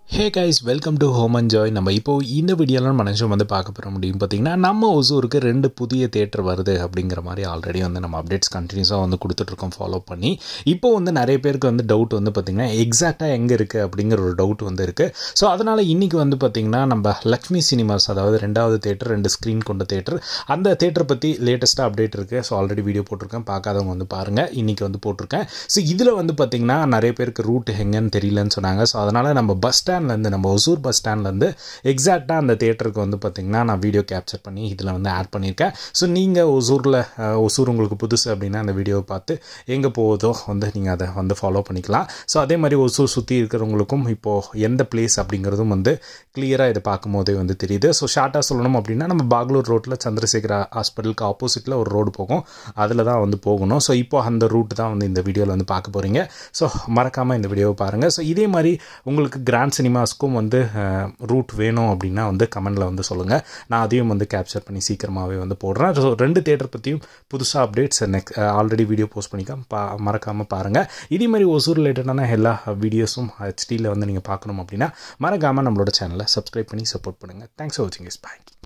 hey guys welcome to home and joy நம்ம இப்போ இந்த வீடியோலாம் மனுஷன் வந்து பார்க்க போகிற முடியும் பார்த்தீங்கன்னா நம்ம ஒசூருக்கு ரெண்டு புதிய தேட்டர் வருது அப்படிங்கிற மாதிரி ஆல்ரெடி வந்து நம்ம அப்டேட்ஸ் கண்டினியூஸாக வந்து கொடுத்துட்ருக்கோம் ஃபாலோ பண்ணி இப்போ வந்து நிறைய பேருக்கு வந்து டவுட் வந்து பார்த்திங்கன்னா எக்ஸாக்டாக எங்கே இருக்குது அப்படிங்கிற ஒரு டவுட் வந்து இருக்குது ஸோ அதனால் இன்றைக்கி வந்து பார்த்திங்கன்னா நம்ம லக்ஷ்மி சினிமாஸ் அதாவது ரெண்டாவது தேட்டர் ரெண்டு ஸ்க்ரீன் கொண்ட தேட்டர் அந்த தேட்டர் பற்றி லேட்டஸ்ட்டாக அப்டேட் இருக்குது ஸோ ஆல்ரெடி வீடியோ போட்டிருக்கேன் பார்க்காதவங்க வந்து பாருங்கள் இன்றைக்கி வந்து போட்டிருக்கேன் ஸோ இதில் வந்து பார்த்திங்கன்னா நிறைய பேருக்கு ரூட் எங்கன்னு தெரியலன்னு சொன்னாங்க ஸோ அதனால் நம்ம பஸ் ஸ்டாண்ட்லேருந்து நம்ம ஒசூர் பஸ் ஸ்டாண்ட்லேருந்து எக்ஸாக்டாக அந்த தேட்டருக்கு வந்து பார்த்திங்கன்னா நான் வீடியோ கேப்சர் பண்ணி இதில் வந்து ஆட் பண்ணியிருக்கேன் ஸோ நீங்கள் ஒசூரில் ஒசூர் உங்களுக்கு புதுசு அப்படின்னா அந்த வீடியோவை பார்த்து எங்கே போகுதோ வந்து நீங்கள் அதை வந்து ஃபாலோ பண்ணிக்கலாம் ஸோ அதே மாதிரி ஒசூர் சுற்றி இருக்கிறவங்களுக்கும் இப்போது எந்த பிளேஸ் அப்படிங்கிறதும் வந்து கிளியராக இதை பார்க்கும்போதே வந்து தெரியுது ஸோ ஷார்ட்டாக சொல்லணும் அப்படின்னா நம்ம பாக்லூர் ரோட்டில் சந்திரசேகர ஹாஸ்பிட்டலுக்கு ஆப்போசிட்டில் ஒரு ரோடு போகும் அதில் தான் வந்து போகணும் ஸோ இப்போ அந்த ரூட் தான் வந்து இந்த வீடியோவில் வந்து பார்க்க போகிறீங்க ஸோ மறக்காமல் இந்த வீடியோவை பாருங்கள் ஸோ இதே மாதிரி உங்களுக்கு கிராண்ட் சினிமாஸ்க்கும் வந்து ரூட் வேணும் அப்படின்னா வந்து கமெண்டில் வந்து சொல்லுங்கள் நான் அதையும் வந்து கேப்சர் பண்ணி சீக்கிரமாகவே வந்து போடுறேன் ஸோ ரெண்டு தேட்டர் பற்றியும் புதுசாக updates next already video post பண்ணிக்க பா மறக்காமல் பாருங்கள் இதே மாதிரி ஒசூர் ரிலேட்டடான எல்லா வீடியோஸும் ஹெச்டியில் வந்து நீங்கள் பார்க்கணும் அப்படின்னா மறக்காமல் நம்மளோட சேனலை சப்ஸ்கிரைப் பண்ணி சப்போர்ட் பண்ணுங்கள் தேங்க்ஸ் ஃபார் வாட்சிங் இஸ் பாய்